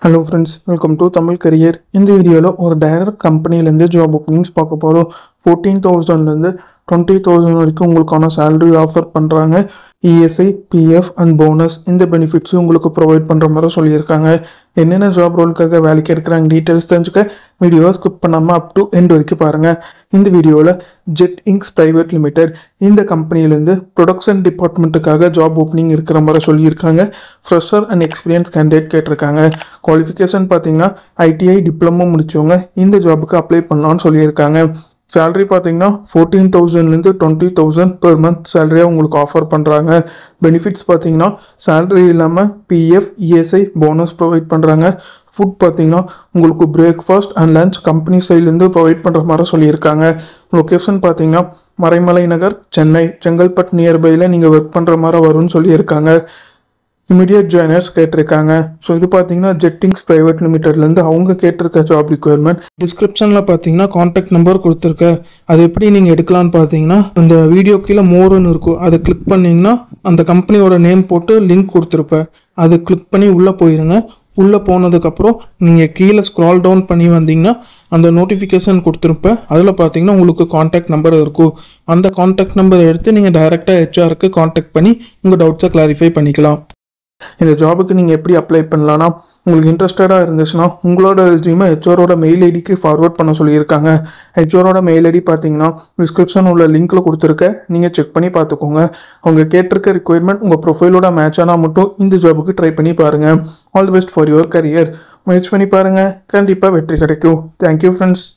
hello friends welcome to Tamil career இந்த வீடியோவில் ஒரு டைரக்ட் கம்பெனிலேருந்து ஜாப் ஓப்பனிங்ஸ் பார்க்க போகிறோம் ஃபோர்டீன் தௌசண்ட்லேருந்து டுவெண்ட்டி தௌசண்ட் வரைக்கும் உங்களுக்கான சேலரி ஆஃபர் பண்ணுறாங்க இஎஸ்ஐ பிஎஃப் அண்ட் போனஸ் இந்த பெனிஃபிட்ஸும் உங்களுக்கு ப்ரொவைட் பண்ணுற மாதிரி சொல்லியிருக்காங்க என்னென்ன ஜாப் ரோலுக்காக வேலைக்கு எடுக்கிறாங்க டீட்டெயில்ஸ் தெரிஞ்சுக்க வீடியோவை ஸ்கிப் பண்ணாமல் அப் டு எண்ட் வரைக்கும் பாருங்கள் இந்த வீடியோவில் ஜெட் இங்க்ஸ் பிரைவேட் லிமிடெட் இந்த கம்பெனிலேருந்து ப்ரொடக்ஷன் டிபார்ட்மெண்ட்டுக்காக ஜாப் ஓப்பனிங் இருக்கிற மாதிரி சொல்லியிருக்காங்க ஃப்ரெஷர் அண்ட் எக்ஸ்பீரியன்ஸ் கேண்டிடேட் கேட்டிருக்காங்க குவாலிஃபிகேஷன் பார்த்தீங்கன்னா ஐடிஐ டிப்ளமோ முடிச்சவங்க இந்த ஜாபுக்கு அப்ளை பண்ணலாம்னு சொல்லியிருக்காங்க சேலரி பார்த்தீங்கன்னா ஃபோர்டீன் தௌசண்ட்லேருந்து டுவெண்ட்டி தௌசண்ட் பெர் மந்த் சேலரியாக உங்களுக்கு ஆஃபர் பண்ணுறாங்க பெனிஃபிட்ஸ் பார்த்தீங்கன்னா சேலரி இல்லாமல் பிஎஃப் இஎஸ்ஐ போனஸ் ப்ரொவைட் பண்ணுறாங்க ஃபுட் பார்த்தீங்கன்னா உங்களுக்கு பிரேக்ஃபாஸ்ட் அண்ட் லஞ்ச் கம்பெனி சைட்லேருந்து ப்ரொவைட் பண்ணுற மாதிரி சொல்லியிருக்காங்க லொக்கேஷன் பார்த்தீங்கன்னா மறைமலை நகர் சென்னை செங்கல்பட் நியர்பையில் நீங்கள் ஒர்க் பண்ணுற மாதிரி வரும்னு சொல்லியிருக்காங்க இமிடியட் ஜாயினர்ஸ் கேட்டிருக்காங்க ஸோ இது பார்த்தீங்கன்னா ஜெட்டிங்ஸ் ப்ரைவேட் லிமிடெட்லேருந்து அவங்க கேட்டிருக்க ஜாப் ரிக்குயர்மெண்ட் டிஸ்கிரிப்ஷனில் பார்த்தீங்கன்னா காண்டாக்ட் நம்பர் கொடுத்துருக்கேன் அது எப்படி நீங்கள் எடுக்கலாம்னு பார்த்தீங்கன்னா அந்த வீடியோ கீழே மோருன்னு இருக்கும் அதை கிளிக் பண்ணிங்கன்னா அந்த கம்பெனியோட நேம் போட்டு லிங்க் கொடுத்துருப்பேன் அதை கிளிக் பண்ணி உள்ளே போயிருங்க உள்ளே போனதுக்கப்புறம் நீங்கள் கீழே ஸ்க்ரால் டவுன் பண்ணி வந்தீங்கன்னா அந்த நோட்டிஃபிகேஷன் கொடுத்துருப்பேன் அதில் பார்த்தீங்கன்னா உங்களுக்கு காண்டாக்ட் நம்பர் இருக்கும் அந்த காண்டாக்ட் நம்பரை எடுத்து நீங்கள் டைரெக்டாக ஹெச்ஆருக்கு காண்டாக்ட் பண்ணி உங்கள் டவுட்ஸை கிளாரிஃபை பண்ணிக்கலாம் இந்த ஜாபுக்கு நீங்கள் எப்படி அப்ளை பண்ணலாம்னா உங்களுக்கு இன்ட்ரெஸ்டடாக இருந்துச்சுன்னா உங்களோட ரெஸ்யூமை ஹெச்ஓரோட மெயில் ஐடிக்கு ஃபார்வர்ட் பண்ண சொல்லியிருக்காங்க ஹெச்ஓரோட மெயில் ஐடி பார்த்தீங்கன்னா டிஸ்கிரிப்ஷன் உள்ள லிங்க்கில் கொடுத்துருக்க நீங்கள் செக் பண்ணி பார்த்துக்கோங்க அவங்க கேட்டிருக்க ரிக்குயர்மெண்ட் உங்கள் ப்ரொஃபைலோட மேட்ச் ஆனால் மட்டும் இந்த ஜாபுக்கு ட்ரை பண்ணி பாருங்கள் all the best for your career முயற்சி பண்ணி பாருங்கள் கண்டிப்பாக வெற்றி கிடைக்கும் தேங்க்யூ ஃப்ரெண்ட்ஸ்